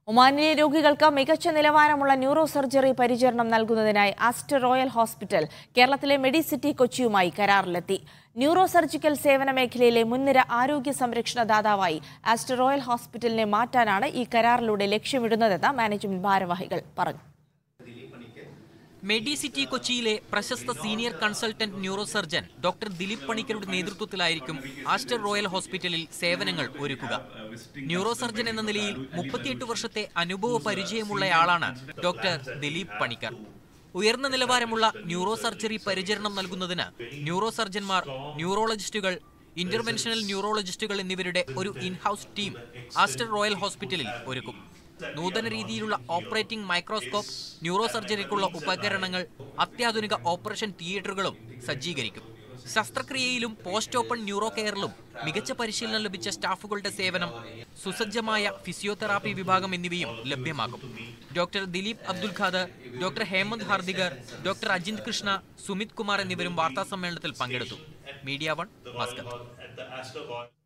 ഒമാനിലെ രോഗികൾക്ക് മികച്ച നിലവാരമുള്ള ന്യൂറോ സർജറി പരിചരണം നൽകുന്നതിനായി ആസ്റ്റർ റോയൽ ഹോസ്പിറ്റൽ കേരളത്തിലെ മെഡിസിറ്റി കൊച്ചിയുമായി കരാറിലെത്തി ന്യൂറോ സർജിക്കൽ സേവന മേഖലയിലെ മുൻനിര ആരോഗ്യ സംരക്ഷണ ദാതാവായി ആസ്റ്റർ റോയൽ ഹോസ്പിറ്റലിനെ മാറ്റാനാണ് ഈ കരാറിലൂടെ ലക്ഷ്യമിടുന്നതെന്ന് മാനേജ്മെന്റ് ഭാരവാഹികൾ പറഞ്ഞു മെഡിസിറ്റി കൊച്ചിയിലെ പ്രശസ്ത senior consultant neuro surgeon doctor Dileep പണിക്കരുടെ നേതൃത്വത്തിലായിരിക്കും ആസ്റ്റർ റോയൽ ഹോസ്പിറ്റലിൽ സേവനങ്ങൾ ഒരുക്കുക ന്യൂറോ സർജൻ എന്ന നിലയിൽ മുപ്പത്തിയെട്ട് വർഷത്തെ അനുഭവ പരിചയമുള്ളയാളാണ് ഡോക്ടർ ദിലീപ് പണിക്കർ ഉയർന്ന നിലവാരമുള്ള ന്യൂറോ സർജറി പരിചരണം നൽകുന്നതിന് ന്യൂറോ സർജൻമാർ ന്യൂറോളജിസ്റ്റുകൾ ഇന്റർവെൻഷണൽ ന്യൂറോളജിസ്റ്റുകൾ എന്നിവരുടെ ഒരു ഇൻഹൌസ് ടീം ആസ്റ്റർ റോയൽ ഹോസ്പിറ്റലിൽ ഒരുക്കും നൂതന രീതിയിലുള്ള ഓപ്പറേറ്റിംഗ് മൈക്രോസ്കോപ്പ് ന്യൂറോ സർജറിക്കുള്ള ഉപകരണങ്ങൾ അത്യാധുനിക ഓപ്പറേഷൻ തിയേറ്ററുകളും സജ്ജീകരിക്കും ശസ്ത്രക്രിയയിലും പോസ്റ്റ് ഓപ്പൺ ന്യൂറോ കെയറിലും മികച്ച പരിശീലനം ലഭിച്ച സ്റ്റാഫുകളുടെ സേവനം സുസജ്ജമായ ഫിസിയോതെറാപ്പി വിഭാഗം എന്നിവയും ലഭ്യമാകും doctor Dileep Abdul Khader doctor Hemant Hardikar doctor Ajith Krishna Sumit Kumar എന്നിവരും വാർത്താ സമ്മേളനത്തിൽ പങ്കെടുത്തു മീഡിയ വൺ മസ്കത്ത്